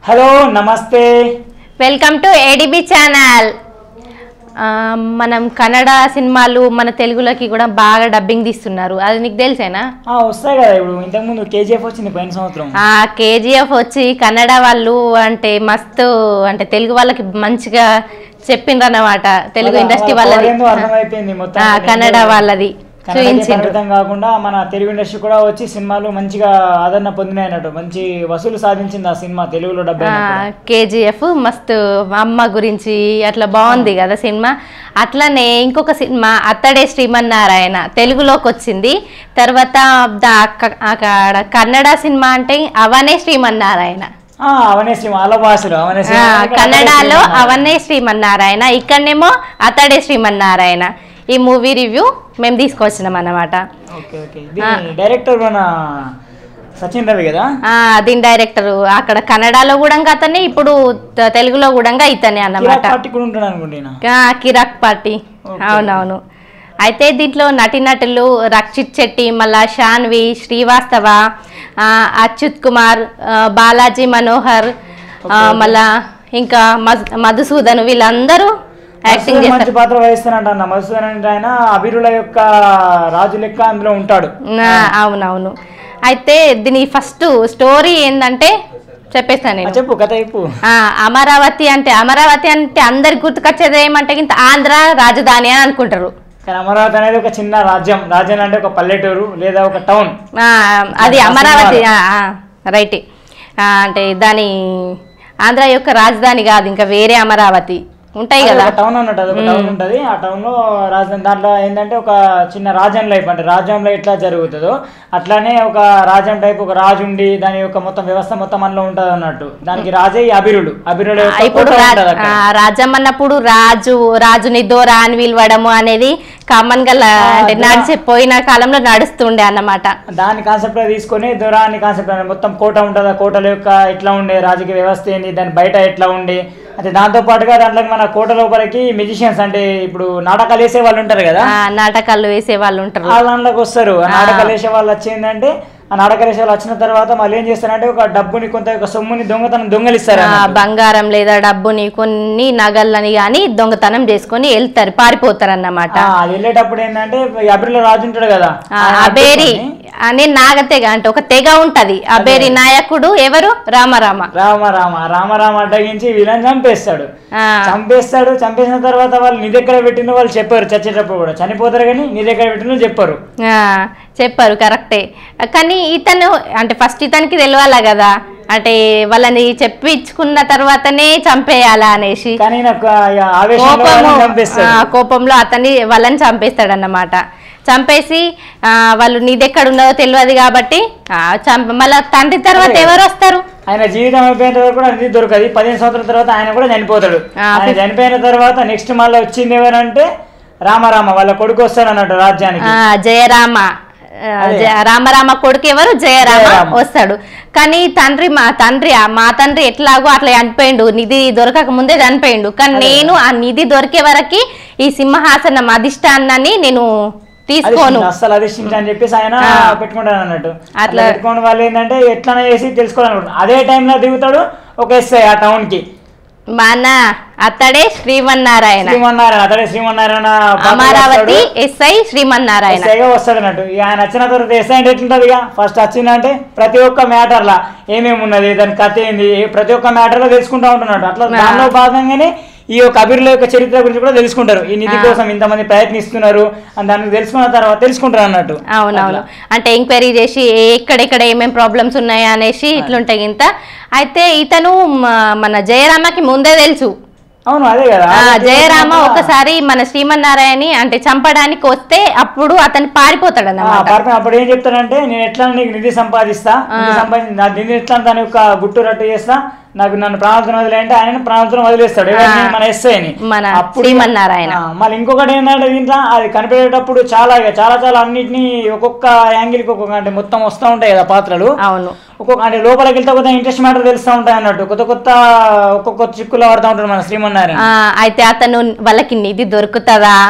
Hello నమస్తే welcome to ADB channel ఆ, మనం కన్నడ సినిమాలు మన తెలుగులోకి కూడా బాగా డబ్బింగ్ తీస్తున్నారు అది నీకు తెలిసేనా ఆ, వస్తాయి కదా ఇప్పుడు ఇంతకుముందు కేజీఎఫ్ వచ్చింది పోయిన సంవత్సరం ఆ కేజీఎఫ్ వచ్చి కన్నడ వాళ్ళు అంటే మస్తు అంటే తెలుగు వాళ్ళకి మంచిగా చెప్పిండ్రు అన్నమాట తెలుగు అలా- ఇండస్ట్రీ అలా వాళ్ళది ఏందో అర్థమైపోయింది మొత్తం ఆ, కన్నడ వాళ్ళది కన్నడకే చూపించిండ్రు పరిమితం కాకుండా మన తెలుగు ఇండస్ట్రీ కూడా వచ్చి సినిమాలు మంచిగా ఆదరణ పొందినాయి అన్నట్టు మంచి వసూలు సాధించింది ఆ సినిమా తెలుగులో డబ్బై కేజీఎఫ్ మస్తు అమ్మ గురించి అట్లా బాగుంది కదా సినిమా అట్లనే ఇంకొక సినిమా అత్తడే శ్రీమన్నారాయణ తెలుగులోకి వచ్చింది తర్వాత దా- అక్క- అక్కడ కన్నడ సినిమా అంటే అవనే శ్రీమన్నారాయణ అవనే సినిమా అల భాషలు అవనే ఆ, సినిమా కన్నడలో అవనే శ్రీమన్నారాయణ ఇక్కడనేమో అతడే శ్రీమన్నారాయణ ఈ మూవీ రివ్యూ మేము తీసుకొచ్చినాం అన్నమాట ఓకే ఓకే దీని డైరెక్టర్ మన సచిన్ రవి కదా ఆ, దీని డైరెక్టర్ అక్కడ కన్నడలో కూడా అతనే ఇప్పుడు త- తెలుగులో కూడా ఇతనే అన్నమాట కిరాక్ పార్టీ కూడా ఉంటాడు అనుకుంటున్నా ఆ, కిరాక్ పార్టీ అవునవును అయితే దీంట్లో నటీనటులు రక్షిత్ శెట్టి మళ్ళా షాన్వి శ్రీవాస్తవ ఆ, అచ్యుత్ కుమార్ ఆ, బాలాజీ మనోహర్ ఆ, మళ్ళా ఇంకా మధు- మధుసూదన్ వీళ్ళందరూ యాక్టింగ్ మధుసూదన్ మంచి చేస్తారు పాత్ర వహిస్తానంట అన్న మధుసూదన్ అంటే ఆయన అభిరుల యొక్క రాజు లెక్క అందులో ఉంటాడు ఆ, అవునవును అయితే దీని ఫస్ట్ స్టోరీ ఏంటంటే చెప్పేస్తాను ఆ, నేను చెప్పు కథ చెప్పు ఆ, అమరావతి అంటే అమరావతి అంటే అందరికి గుర్తుకొచ్చేది ఏమంటే ఇంత ఆంధ్ర రాజధాని అని అనుకుంటారు కానీ అమరావతి అనేది ఒక చిన్న రాజ్యం రాజ్యం అంటే ఒక పల్లెటూరు లేదా ఒక టౌన్ ఆ, అది ఆ అమరావతి సినిమాలో. రైట్ అంటే దాని ఆంధ్ర యొక్క రాజధాని కాదు ఇంకా వేరే అమరావతి ఉంటాయి అది కదా ఒక టౌన్ అన్నట్టు అది ఒక టౌన్ ఉంటది ఆ టౌన్ లో రాజధాని దాంట్లో ఏంటంటే ఒక చిన్న రాజ్యం లైఫ్ అంటే రాజ్యంలో ఎట్లా జరుగుతుందో అట్లానే ఒక రాజ్యం టైప్ ఒక రాజు ఉండి దాని యొక్క మొత్తం వ్యవస్థ మొత్తం మనలో ఉంటది అన్నట్టు దానికి రాజే ఈ అభిరుడు అభిరుడు యొక్క ఇప్పుడు కోట రా- ఉంటది అక్కడ. ఆ, రాజ్యం అన్నప్పుడు రాజు రాజుని దోరా అని పిలవడము అనేది కామన్ గా ల- అంటే దొర- నడిచే పోయిన కాలంలో నడుస్తుండే అన్నమాట దాని కాన్సెప్ట్ తీసుకొని దూరాన్ని కాన్సెప్ట్ మొత్తం కోట ఉంటుంది ఆ కోటల యొక్క ఎట్లా ఉండే రాజకీయ వ్యవస్థ ఏంది దాని బయట ఎట్లా ఉండే అయితే దాంతో పాటుగా దాంట్లో మన కోట లోపలికి మ్యూజిషియన్స్ అంటే ఇప్పుడు నాటకాలు వేసే వాళ్ళు ఉంటారు కదా ఆ, నాటకాలు వేసే వాళ్ళు ఉంటారు ఆ దాంట్లోకి వస్తారు ఆ నాటకాలు వేసే వాళ్ళు వచ్చిందంటే ఆ నాటకాలు వేసే వాళ్ళు వచ్చిన తర్వాత మళ్ళీ ఏం చేస్తారంటే ఒక డబ్బుని కొంత ఒక సొమ్ముని దొంగతనం దొంగలిస్తారు ఆ, అన్నట్టు. బంగారం లేదా డబ్బుని కొన్ని నగలని కానీ దొంగతనం చేసుకొని వెళ్తారు పారిపోతారు అన్నమాట ఆ, అది వెళ్ళేటప్పుడు ఏంటంటే ఈ అభిరుల రాజు ఉంటాడు కదా ఆ, ఆయన అబేరి అడ్డుకొని అనే నాగతెగ అంటే ఒక తెగ ఉంటది అబేరి నాయకుడు ఎవరు రామరామ రామ రామ రామ రామ అడ్డగించి వీళ్ళని చంపేస్తాడు ఆ, చంపేస్తాడు చంపేసిన తర్వాత వాళ్ళు నీ దగ్గర పెట్టిన వాళ్ళు చెప్పారు చచ్చేటప్పుడు కూడా చనిపోతారు కానీ నీ దగ్గర పెట్టిన చెప్పారు ఆ, చెప్పారు కరెక్టే కానీ ఇతను అంటే ఫస్ట్ ఇతనికి తెలియాలా కదా అంటే వాళ్ళని చెప్పించుకున్న తర్వాతనే చంపేయాలా అనేసి కానీ నాకు ఆ ఆవేశంలో కోపము వాళ్ళని చంపేస్తాడు ఆ, కోపంలో అతన్ని వాళ్ళని చంపేస్తాడు అన్నమాట చంపేసి ఆ, వాళ్ళు నీదెక్కడ ఉన్నదో తెలియదు కాబట్టి ఆ, చంప మళ్ళీ తండ్రి తర్వాత ఎవరు వస్తారు ఆయన జీవితం అయిపోయిన తర్వాత కూడా నిధి దొరకదు పదిహేను సంవత్సరాల తర్వాత ఆయన కూడా చనిపోతాడు ఆ, ఆయన చనిపోయిన తర్వాత నెక్స్ట్ మళ్ళీ వచ్చింది ఎవరంటే రామరామ వాళ్ళ కొడుకు వస్తాడు అన్నట్టు రాజ్యానికి ఆ, జయరామ ఆ, అదే. జయ- రామరామ కొడుకు ఎవరు జయరామ జయరామ. వస్తాడు కానీ తండ్రి మా తండ్రి ఆ మా తండ్రి ఎట్లాగో అట్లా చనిపోయిండు నిధి దొరకక ముందే చనిపోయిండు కానీ నేను ఆ నిధి దొరికే వరకు ఈ సింహాసనం అధిష్టానాన్ని నేను తీసుకోను అధిష్ఠించు, అస్సలు అధిష్ఠించు అని చెప్పేసి ఆయన ఆ. పెట్టుకుంటాడు అన్నట్టు అట్లా- అట్లా పెట్టుకోవడం వాళ్ళు ఏంటంటే ఎట్లా చేసి తెలుసుకోవాలనుకుంటారు అదే టైంలో దిగుతాడు ఒక ఎస్ఐ ఆ టౌన్ కి మన అతడే శ్రీమన్నారాయణ శ్రీమన్నారాయణ అతడే శ్రీమన్నారాయణ పాత్ర అమరావతి వస్తాడు. ఎస్ఐ శ్రీమన్నారాయణ ఎస్ఐగా వస్తాడు అన్నట్టు ఇక ఆయన వచ్చిన తర్వాత ఎస్ఐ అంటే ఎట్లుంటది ఇక ఫస్ట్ వచ్చిందంటే ప్రతి ఒక్క మ్యాటర్ లా ఏమేమి ఉన్నది దాని కథ ఏంది ఏ- ప్రతి ఒక్క మ్యాటర్ లో తెలుసుకుంటా ఉంటున్నాడు అట్లా ఆ. దానిలో భాగంగానే ఈ యొక్క అభిరుల యొక్క చరిత్ర గురించి కూడా తెలుసుకుంటారు ఈ నిధి కోసం ఇంతమంది ప్రయత్నిస్తున్నారు అని దాన్ని తెలుసుకున్న తర్వాత తెలుసుకుంటారు అన్నట్టు అవునవును అంటే ఎంక్వైరీ చేసి ఎక్కడెక్కడ ఏమేం ప్రాబ్లమ్స్ ఉన్నాయా అనేసి ఇట్లుంటాయి ఇంత అయితే ఇతను మ- మన జయరామకి ముందే తెలుసు అవును అదే కదా ఆ, అదే జయరామ తెలుసుకున్నాక- ఒకసారి మన శ్రీమన్నారాయణని అంటే చంపడానికి వస్తే అప్పుడు అతను పారిపోతాడు ఆ, అన్నమాట పార్పణ అప్పుడు ఏం చెప్తాడంటే నేను ఎట్లా నీకు నిధి సంపాదిస్తా నిధి సంపాదించి నా నిధి ఎట్లా దాని యొక్క గుట్టు రట్టు చేస్తా నాకు నన్ను ప్రాణాలతో వదిలేయంటే ఆయన ప్రాణాలతో వదిలేస్తాడు ఎవరిని? ఆ. మన ఎస్ఐని మన అప్పుడు శ్రీమన్నారాయణ. ఆ, మళ్ళీ ఇంకొకటి ఏంటంటే దీంట్లో అది కనిపెట్టేటప్పుడు చాలా ఇక చాలా చాలా అన్నిటిని ఒక్కొక్క యాంగిల్కి ఒక్కొక్క అంటే మొత్తం వస్తూ ఉంటాయి కదా పాత్రలు అవును ఒక్కొక్క అంటే లోపలికి వెళ్తే కొత్త ఇంట్రెస్ట్ మ్యాటర్ తెలుస్తూ ఉంటాయి అన్నట్టు కొత్త కొత్త ఒక్కొక్క చిక్కులు పడుతూ ఉంటాడు మన శ్రీమన్నారాయణ ఆ, అయితే అతను వాళ్ళకి నిధి దొరుకుతుందా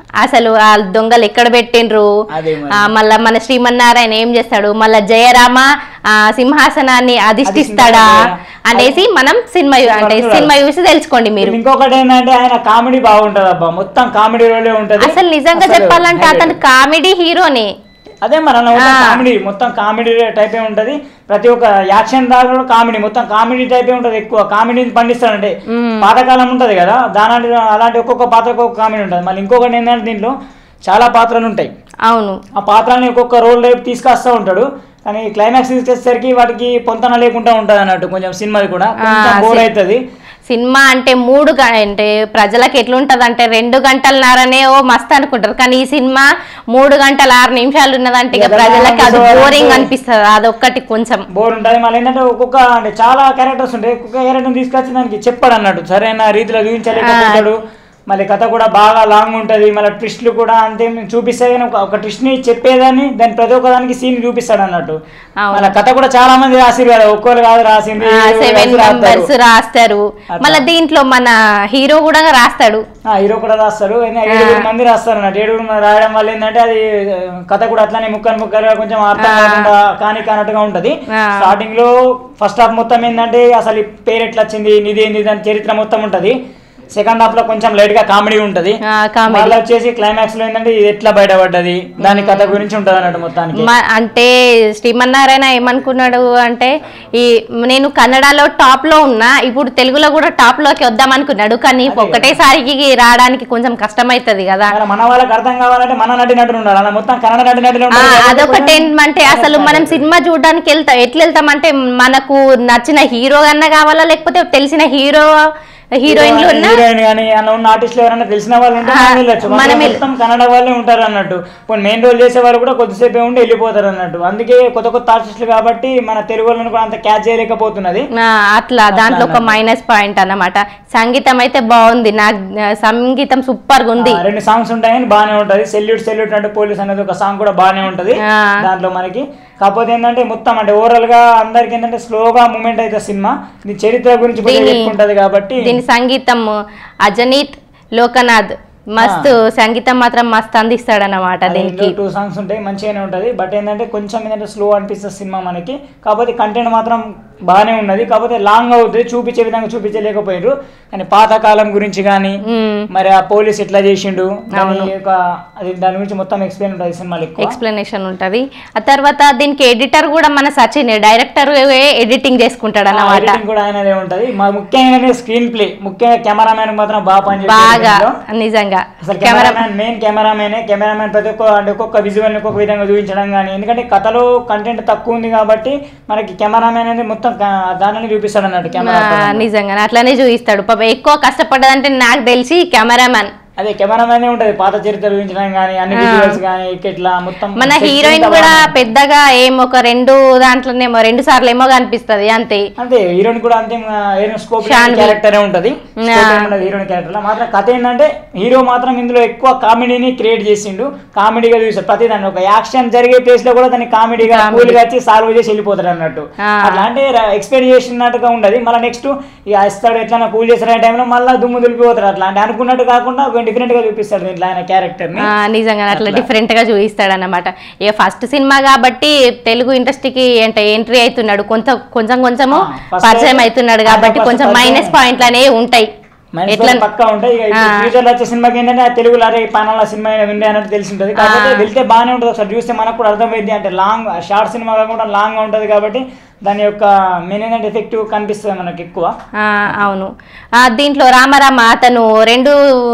అసలు ఆ దొంగలు ఎక్కడ పెట్టిండ్రు అదే మరి. ఆ, మళ్ళా మన శ్రీమన్నారాయణ ఏం చేస్తాడు మళ్ళా జయరామ ఆ, సింహాసనాన్ని అధిష్ఠిస్తాడా అనేసి మనం సినిమా చూ- అంటే చూడాలి. సినిమా చూసి తెలుసుకోండి మీరు ఇంకొకటి ఏంటంటే ఆయన కామెడీ బాగుంటది అబ్బా మొత్తం కామెడీ రోలే ఉంటది అసలు నిజంగా అసలు చెప్పాలంటే highlight. అతను కామెడీ హీరోనే అదే మన మొత్తం ఆ. కామెడీ మొత్తం కామెడీ టైప్ ఏ ఉంటది ప్రతి ఒక్క యాక్షన్ దాకా కూడా కామెడీ మొత్తం కామెడీ టైప్ ఏ ఉంటది ఎక్కువ కామెడీని పండిస్తాడంటే పాతకాలం ఉంటది కదా దాని అలాంటి ఒక్కొక్క పాత్రకు ఒక్కొక్క కామెడీ ఉంటది మళ్ళీ ఇంకొకటి ఏంటంటే దీంట్లో చాలా పాత్రలు ఉంటాయి అవును ఆ పాత్రల్ని ఒక్కొక్క రోల్ టైప్ తీసుకొస్తా ఉంటాడు కానీ క్లైమాక్స్ తీసుకొచ్చేసరికి వాటికి పొంతన లేకుండా ఉంటది అన్నట్టు కొంచెం సినిమాది కూడా కొంచెం ఆ, బోర్ సి- అవుతుంది సినిమా అంటే మూడు గ- అంటే ప్రజలకు ఎట్లుంటది అంటే రెండు గంటలన్నరనే ఓ మస్తు అనుకుంటారు కానీ ఈ సినిమా మూడు గంటల ఆరు నిమిషాలు ఉన్నదంటే ఇక ఏదైనా ప్రజలకి అది చూడాలంటే- బోరింగ్ అనిపిస్తుంది అదొక్కటి కొంచెం బోర్ ఉంటుంది మళ్ళీ ఏంటంటే ఒక్కొక్క అంటే చాలా క్యారెక్టర్స్ ఉంటాయి ఒక్కొక్క క్యారెక్టర్ తీసుకొచ్చి దానికి చెప్పాడు అన్నట్టు సరైన రీతిలో చూపించలేకపోతాడు మళ్ళీ కథ కూడా బాగా లాంగ్ ఉంటుంది మళ్ళీ ట్విస్ట్లు కూడా అంతే చూపిస్తే కానీ ఒక ఒక twist ని చెప్పేదాన్ని దాని ప్రతి ఒక్క దానికి సీన్ చూపిస్తాడు అన్నట్టు అవును. మళ్ళీ కథ కూడా చాలా మంది రాసిరు కదా ఒక్కరు కాదు రాసింది సెవెన్ రాసి రాస్తారు. మెంబర్స్ రాస్తారు అట్లా. మళ్ళీ దీంట్లో మన హీరో కూడా రాస్తాడు ఆ, హీరో కూడా రాస్తారు అయినా ఏడుగురు మంది రాస్తారు అన్నట్టు ఏడుగురు మంది రాయడం వల్ల ఏంటంటే అది ఆ, కథ కూడా అట్లానే ముక్కలు ముక్కలుగా కొంచెం అర్థం కాకుండా కాని కానట్టుగా ఉంటది ఆ. స్టార్టింగ్ లో ఫస్ట్ హాఫ్ మొత్తం ఏంటంటే అసలు ఈ పేరు ఎట్లా వచ్చింది నిదేంది దాని చరిత్ర మొత్తం ఉంటది సెకండ్ హాఫ్ లో కొంచెం లైట్ గా కామెడీ ఉంటది ఆ, comedy. మళ్ళీ వచ్చేసి క్లైమాక్స్ లో ఏంటంటే ఇది ఎట్లా బయటపడ్డది దాని కథ గురించి ఉంటది అన్నట్టు మొత్తానికి మ- అంటే శ్రీమన్నారాయణ ఏమనుకున్నాడు అంటే ఈ నేను కన్నడలో టాప్ లో ఉన్నా ఇప్పుడు తెలుగులో కూడా టాప్ లోకి వద్దాం అనుకున్నాడు కానీ ఒకటేసారికి రావడానికి కొంచెం కష్టమైతది కదా అలా మన వాళ్ళకి అర్థం కావాలంటే మన నటి నటులు ఉండాలి అలా మొత్తం కన్నడ నటి నటులు ఆ, ఉండాలి కాబట్టి అదొకటి కొంచెం- ఏంటంటే అసలు మనం సినిమా చూడడానికి వెళ్తాం ఎట్లా వెళ్తామంటే మనకు నచ్చిన హీరో అన్న కావాలా లేకపోతే తెలిసిన హీరో హీరోయిన్లు ఉన్నా హీరోయిన్ కానీ అలా ఉన్న ఆర్టిస్టులు ఎవరైనా తెలిసిన వాళ్ళు ఉంటే ఆ, మనం వెళ్ళొచ్చు మనం మనం వెళ్- మొత్తం కన్నడ వాళ్ళే ఉంటారు అన్నట్టు ఇప్పుడు మెయిన్ రోల్ చేసే వాళ్ళు కూడా కొద్దిసేపే ఉండి వెళ్ళిపోతారు అన్నట్టు అందుకే కొత్త కొత్త ఆర్టిస్టులు కాబట్టి మన తెలుగు వాళ్ళని కూడా అంత క్యాచ్ చేయలేకపోతున్నది ఆ, అట్లా దాంట్లో ఒక మైనస్ పాయింట్ అన్నమాట సంగీతం అయితే బాగుంది నాకు ఆ, సంగీతం సూపర్ గా ఉంది ఆ, రెండు సాంగ్స్ ఉంటాయి కానీ బాగానే ఉంటది సెల్యూట్ సెల్యూట్ అంటే పోలీస్ అనేది ఒక సాంగ్ కూడా బాగానే ఉంటది ఆ. దాంట్లో మనకి కాకపోతే ఏంటంటే మొత్తం అంటే ఓవరాల్ గా అందరికి ఏంటంటే స్లోగా మూమెంట్ అయితే సినిమా ఇది చరిత్ర గురించి కొంచెం దీని- ఎక్కువ ఉంటది కాబట్టి దీని సంగీతం అజనీత్ లోకనాథ్ మస్తు సంగీతం మాత్రం మస్తు అందిస్తాడన్నమాట దీనికి టూ సాంగ్స్ ఉంటాయి మంచిగానే ఉంటది బట్ ఏంటంటే కొంచెం ఏంటంటే స్లో అనిపిస్తుంది సినిమా మనకి కాకపోతే కంటెంట్ మాత్రం బాగానే ఉన్నది కాకపోతే లాంగ్ అవుతుంది చూపించే విధంగా చూపించలేకపోయారు కానీ పాతకాలం గురించి కానీ మ్మ్. మరి ఆ పోలీస్ ఎట్లా చేసిండు దాని యొక్క అది దాని గురించి మొత్తం ఎక్స్ప్లెయిన్ ఉంటుంది సినిమాలో ఎక్కువ ఎక్స్ప్లెనేషన్ ఉంటది ఆ తర్వాత దీనికి ఎడిటర్ కూడా మన సచిన్ డైరెక్టర్ ఎడిటింగ్ చేసుకుంటాడు అన్నమాట ఎడిటింగ్ కూడా ఆయనదే ఉంటది మా ముఖ్యంగా స్క్రీన్ ప్లే ముఖ్యంగా కెమెరామెన్ మాత్రం బాగా పనిచేస్తారు బాగా దీంట్లో. నిజంగా అసలు కెమెరా కెమెరామ్యాన్ మెయిన్ కెమెరామెనే కెమెరామెన్ ప్రతి ఒక్క అంటే ఒక్కొక్క విజువల్ ఒక్కొక్క విధంగా చూపించడం కానీ ఎందుకంటే కథలో కంటెంట్ తక్కువ ఉంది కాబట్టి మనకి కెమెరామెన్ అనేది మొత్తం క- దానిని చూపిస్తాడు అన్నట్టు కెమెరా నిజంగా అట్లనే చూపిస్తాడు పాప ఎక్కువ కష్టపడ్డదంటే నాకు తెలిసి కెమెరామ్యాన్ అదే కెమెరామెన్ ఉంటది పాత చరిత్ర చూపించడం కానీ అన్ని విజువల్స్ కానీ ఇట్లా మొత్తం మన set హీరోయిన్ అంతా కూడా బాగుంది. పెద్దగా ఏమో ఒక రెండు దాంట్లోనేమో రెండు సార్లు ఏమో కనిపిస్తది అంతే అంతే హీరోయిన్ కూడా అంతే ఏం స్కోప్ శాన్వి. క్యారెక్టర్ ఉంటది ఆ. హీరోయిన్ క్యారెక్టర్ లో మాత్రం కథ ఏంటంటే హీరో మాత్రం ఇందులో ఎక్కువ కామెడీని క్రియేట్ చేసిండు కామెడీగా చూసాడు ప్రతి దాన్ని ఒక యాక్షన్ జరిగే ప్లేస్ లో కూడా దాన్ని కామెడీగా Comedy. కూల్ గా వచ్చి సాల్వ్ చేసి వెళ్ళిపోతాడు అన్నట్టు ఆ. అట్లా అంటే ఎక్స్పెక్ట్ చేసినట్టుగా ఉండదు మళ్ళీ నెక్స్ట్ ఇక ఇస్తాడు ఎట్లా కూల్ చేసిన టైంలో మళ్ళీ దుమ్ము దులిపిపోతాడు అట్లా అంటే అనుకున్నట్టు కాకుండా ఒక డిఫరెంట్ గా చూపిస్తాడు దీంట్లో ఆయన క్యారెక్టర్ ని ఆ, నిజంగా అట్లా డిఫరెంట్ గా చూపిస్తాడు అన్నమాట ఇక ఫస్ట్ సినిమా కాబట్టి తెలుగు ఇండస్ట్రీకి అంటే ఎంట్రీ అవుతున్నాడు కొంచెం కొంచెం కొంచెము ఆ, first పరిచయం అయితే అవుతున్నాడు ఆయన కాబట్టి first కొంచెం పరిచయం. మైనస్ పాయింట్లు అనేవి ఉంటాయి మైనస్ ఎట్లా పాయింట్ పక్కా ఉంటాయి ఇక ఆ. ఫ్యూచర్ లో వచ్చే సినిమాకి ఏంటంటే ఆ తెలుగులో అరే పానాల సినిమా ఏదో ఉంది అన్నట్టు తెలిసి ఉంటుంది కాకపోతే ఆ. వెళ్తే బాగానే ఉంటుంది ఒకసారి చూస్తే మనకు కూడా అర్థమైంది అంటే లాంగ్ షార్ట్ సినిమా కాకుండా లాంగ్ గా ఉంటుంది కాబట్టి దాని యొక్క మెయిన్ ఏంటంటే ఎఫెక్టివ్ కనిపిస్తుంది మనకి ఎక్కువ ఆ, అవును ఆ, దీంట్లో రామరామ అతను రెండు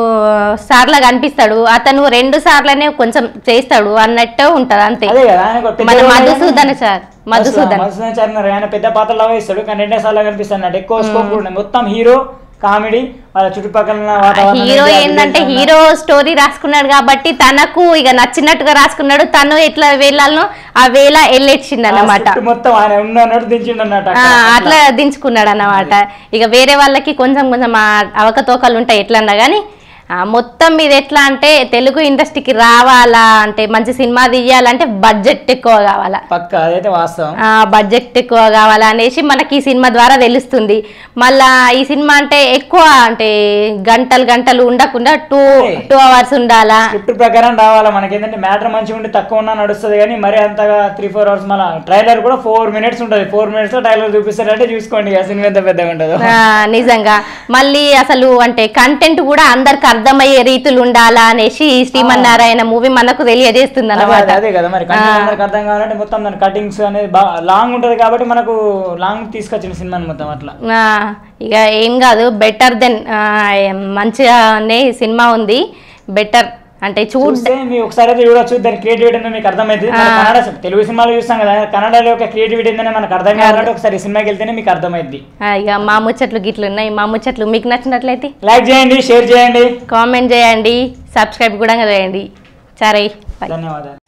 సార్లు కనిపిస్తాడు అతను రెండు సార్లనే కొంచెం చేస్తాడు అన్నట్టు ఉంటది అంతే అదే కదా ఆయన ఒక పెద్ద మన role మధుసూదన్ కానీ- సార్ మధుసూదన్ మధుసూదన్ చార్ ఉన్నారు. ఆయన పెద్ద పాత్రలో వేస్తాడు కానీ రెండే సార్లు కనిపిస్తాడు అన్నట్టు ఎక్కువ స్కోప్ కూడా ఉంది. మొత్తం హీరో కామెడీ వాళ్ళ చుట్టుపక్కల ఉన్న వాతావరణం హీరో ఏంటి, అది ఏంటంటే తెలుసు అన్న- హీరో స్టోరీ రాసుకున్నాడు కాబట్టి తనకు ఇక నచ్చినట్టుగా రాసుకున్నాడు తను ఎట్లా వెళ్ళాలనో ఆ వేళ వెళ్ళేసిండు ఆ అన్నమాట script మొత్తం ఆయన ఉన్న అన్నట్టు దించిండు అన్నట్టు ఆ, అక్కడ. అట్లా దించుకున్నాడు అన్నమాట ఇక వేరే వాళ్ళకి కొంచెం కొంచెం ఆ అవకతవకలు ఉంటాయి ఎట్లన్నా కానీ ఆ, మొత్తం ఇది ఎట్లా అంటే తెలుగు ఇండస్ట్రీకి రావాలా అంటే మంచి సినిమా తీయాలంటే బడ్జెట్ ఎక్కువ కావాలా పక్క అదైతే వాస్తవం ఆ, బడ్జెట్ ఎక్కువ కావాలా అనేసి మనకి ఈ సినిమా ద్వారా తెలుస్తుంది మళ్ళా ఈ సినిమా అంటే ఎక్కువ అంటే గంటలు గంటలు ఉండకుండా టూ టూ అవర్స్ ఉండాలా స్క్రిప్ట్ ప్రకారం రావాలా మనకి ఏంటంటే మ్యాటర్ మంచిగా ఉండి తక్కువ ఉన్నా నడుస్తుంది కానీ మరి అంతగా త్రీ ఫోర్ అవర్స్ మళ్ళీ ట్రైలర్ కూడా ఫోర్ మినిట్స్ ఉంటుంది ఫోర్ మినిట్స్ లో ట్రైలర్ చూపిస్తారంటే చూసుకోండి ఇక సినిమా ఎంత పెద్దగా ఉంటుందో ఆ, నిజంగా మళ్ళీ అసలు అంటే కంటెంట్ కూడా అందరికి అర్థమయ్యే రీతులు ఉండాలా అనేసి ఈ శ్రీమన్నారాయణ మూవీ మనకు తెలియజేస్తుంది అదే అనమాట అదే- అదే కదా మరి content అందరికి అర్థం కావాలంటే మొత్తం దాని కటింగ్స్ అనేది బాగా లాంగ్ ఉంటుంది కాబట్టి మనకు లాంగ్ తీసుకొచ్చిన సినిమాని మొత్తం అట్లా ఆ, ఇక ఏం కాదు బెటర్ దెన్ మంచిగానే సినిమా ఉంది బెటర్ అంటే చూడ చూస్తే మీ ఒకసారి అయితే చూడొచ్చు దాని క్రియేటివిటీ ఏందో మీకు అర్థమైంది మన కన్నడ తెలుగు సినిమాలు చూస్తాం కదా కన్నడలో యొక్క క్రియేటివిటీ ఏంటనే మనకు అర్థం కావాలంటే ఒకసారి ఈ సినిమాకి వెళ్తేనే మీకు అర్థమైంది ఆ, ఇక మా ముచ్చట్లు గిట్లు ఉన్నాయి మా ముచ్చట్లు మీకు నచ్చినట్లయితే లైక్ చేయండి షేర్ చేయండి కామెంట్ చేయండి సబ్స్క్రైబ్ కూడా చేయండి సరే బాయ్ ధన్యవాదాలు